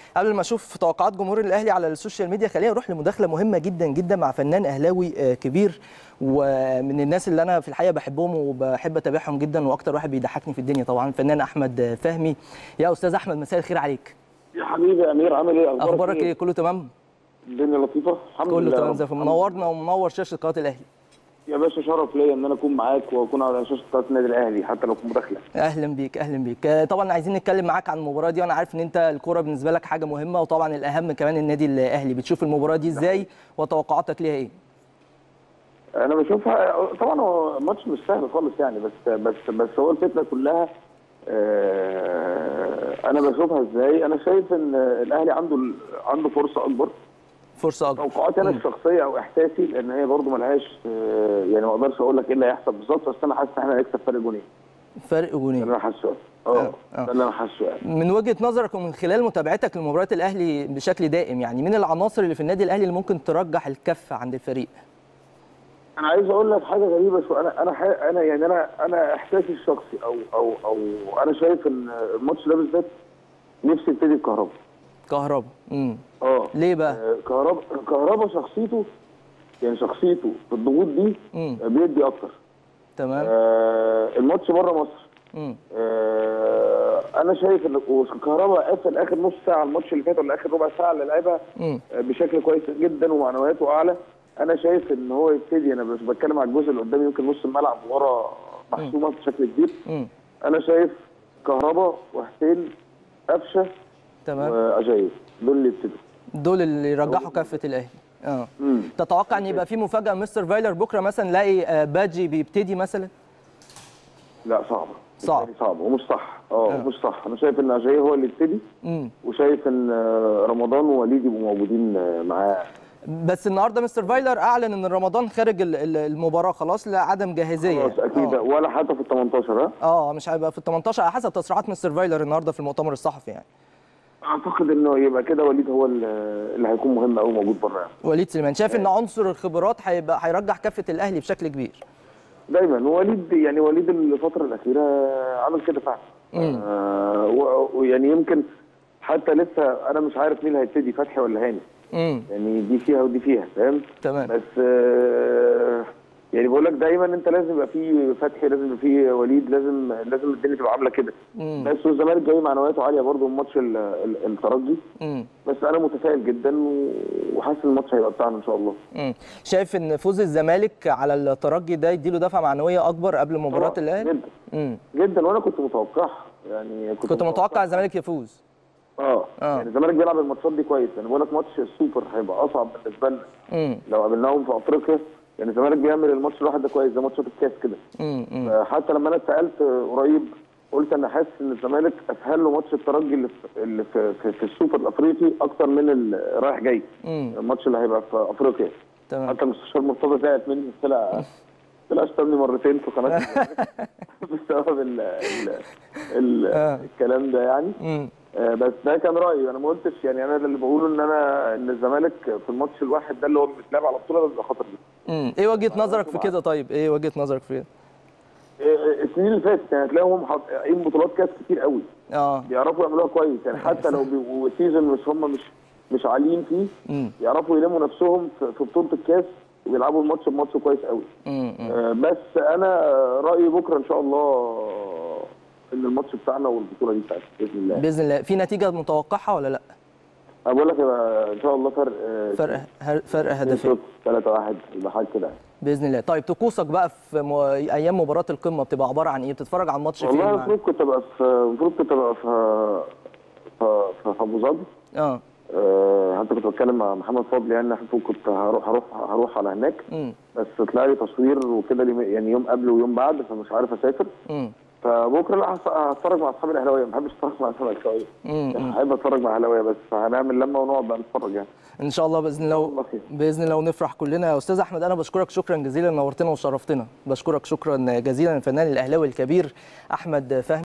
قبل ما اشوف توقعات جمهور الاهلي على السوشيال ميديا خلينا نروح لمداخله مهمه جدا جدا مع فنان اهلاوي آه، كبير ومن الناس اللي انا في الحقيقه بحبهم وبحب اتابعهم جدا واكتر واحد بيضحكني في الدنيا طبعا الفنان احمد فهمي يا استاذ احمد مساء الخير عليك يا حبيبي يا امير عامل ايه اخبارك ايه كله تمام الدنيا لطيفه الحمد كله لله تمام رب. زي الفل منورنا ومنور شاشه قناه الاهلي يا باشا شرف ليا ان انا اكون معاك واكون على شاشه قناه النادي الاهلي حتى لو في مداخله اهلا بيك اهلا بيك آه، طبعا عايزين نتكلم معاك عن المباراه دي وانا عارف ان انت الكوره بالنسبه لك حاجه مهمه وطبعا الاهم كمان النادي الاهلي بتشوف المباراه دي ازاي وتوقعاتك ليها ايه انا بشوفها طبعا هو ماتش مش سهل خالص يعني بس بس بس هو الفكره كلها آه، انا بشوفها ازاي انا شايف ان الاهلي عنده عنده فرصه اكبر فرصه اكبر توقعاتي انا الشخصيه او احساسي لان هي برضو ملهاش آه، يعني ما اقدرش اقول لك ايه اللي هيحصل بالظبط بس انا حاسس ان احنا هنكسب فرق جونين فرق ده جونين اللي انا حاسه اه آه، آه. ده اللي انا حاسه يعني من وجهه نظرك ومن خلال متابعتك لمباريات الاهلي بشكل دائم يعني مين العناصر اللي في النادي الاهلي اللي ممكن ترجح الكفه عند الفريق انا عايز اقول لك حاجه غريبه شويه انا انا ح- انا يعني انا انا احساسي الشخصي او او او انا شايف ان الماتش ده بالذات نفسي يبتدي بكهربا كهربا امم اه ليه بقى آه، كهربا كهربا شخصيته يعني شخصيته في الضغوط دي مم. بيدي اكتر تمام آه الماتش بره مصر امم آه انا شايف ان كهربا قفل اخر نص ساعه الماتش اللي فات ولا اخر ربع ساعه اللي لعبها امم آه، بشكل كويس جدا ومعنوياته اعلى انا شايف ان هو يبتدي انا مش بتكلم على الجزء اللي قدامي يمكن نص الملعب ورا محسومه بشكل كبير امم انا شايف كهربا وحسين قفشه تمام واجايب دول اللي يبتدوا دول اللي يرجحوا كفه الاهلي اه مم. تتوقع ان يبقى في مفاجاه مستر فايلر بكره مثلا نلاقي آه، باجي بيبتدي مثلا لا صعبه صعب. بالتالي صعبه ومش صح اه آه. مش صح انا شايف ان اجاي هو اللي يبتدي امم وشايف ان آه، رمضان ووليد يبقوا موجودين آه، معاه بس النهارده مستر فايلر اعلن ان رمضان خارج ال- ال- المباراه خلاص لعدم جاهزيه خلاص اكيد اه ولا حتى في ال 18 ها اه مش هيبقى في ال 18 على حسب تصريحات مستر فايلر النهارده في المؤتمر الصحفي يعني اعتقد انه يبقى كده وليد هو اللي اللي هيكون مهم قوي موجود بره يعني. وليد سليمان شايف ان عنصر الخبرات هيبقى هيرجح كفه الاهلي بشكل كبير دايما وليد يعني وليد الفتره الاخيره عمل كده فعلا مم. آه و- ويعني يمكن حتى لسه انا مش عارف مين هيبتدي فتحي ولا هاني امم يعني دي فيها ودي فيها فاهم تمام بس آه يعني بقول لك دايما انت لازم يبقى في فتحي لازم يبقى في وليد لازم لازم الدنيا تبقى عامله كده امم بس والزمالك جاي معنوياته عاليه برضه من ماتش ال- ال- الترجي امم بس انا متفائل جدا و- وحاسس ان الماتش هيبقى بتاعنا ان شاء الله امم شايف ان فوز الزمالك على الترجي ده يديله دفعه معنويه اكبر قبل مباراه طبعاً، الاهلي جدا امم جدا وانا كنت متوقعها يعني كنت, كنت متوقع الزمالك يفوز اه, آه. يعني الزمالك بيلعب الماتشات دي كويس انا بقول لك ماتش السوبر هيبقى اصعب بالنسبه لنا امم لو قابلناهم في افريقيا يعني الزمالك بيعمل الماتش الواحد ده كويس زي ماتشات الكاس كده امم آه، حتى لما انا اتسالت قريب قلت انا حاسس ان الزمالك اسهل له ماتش الترجي اللي في اللي في, في, في السوبر الافريقي اكتر من ال- رايح جاي امم الماتش اللي هيبقى في افريقيا تمام حتى المستشار مرتضى زعلت مني طلع طلع اشتمني مرتين في قناه الزمالك بسبب ال ال ال آه. الكلام ده يعني امم آه، بس ده كان رايي انا ما قلتش يعني انا اللي بقوله ان انا ان الزمالك في الماتش الواحد ده اللي هو بيتلعب على بطوله ده بيبقى خطر جدا امم ايه وجهه نظرك في كده طيب ايه وجهه نظرك في كده آه، السنين اللي فاتت يعني هتلاقيهم حاطين بطولات كاس كتير قوي اه بيعرفوا يعملوها كويس يعني حتى لو بيبقوا سيزون مش هم مش مش عاليين فيه امم يعرفوا يلموا نفسهم في في بطوله الكاس ويلعبوا الماتش بماتش كويس قوي امم آه، بس انا رايي بكره ان شاء الله ان الماتش بتاعنا والبطوله دي بتاعتنا باذن الله باذن الله في نتيجه متوقعها ولا لا انا بقول لك يبقى ان شاء الله فرق آه، فرق هر- فرق هدفين 3 1 يبقى حاجه كده باذن الله طيب طقوسك بقى في م... ايام مباراه القمه بتبقى عباره عن ايه بتتفرج على الماتش فين والله مع... المفروض كنت ابقى في المفروض كنت ابقى في في في في ابو ظبي اه آه، حتى كنت بتكلم مع محمد فضل يعني المفروض كنت هروح هروح هروح على هناك امم بس طلع لي تصوير وكده لي- يعني يوم قبل ويوم بعد فمش عارف اسافر امم فبكره لا هس- هتفرج مع اصحابي الاهلاويه ما بحبش اتفرج مع الزملكاويه امم احب اتفرج مع اهلاويه بس فهنعمل لمه ونقعد بقى نتفرج يعني ان شاء الله باذن الله الله خير. باذن الله ونفرح كلنا يا استاذ احمد انا بشكرك شكرا جزيلا نورتنا وشرفتنا بشكرك شكرا جزيلا الفنان الاهلاوي الكبير احمد فهمي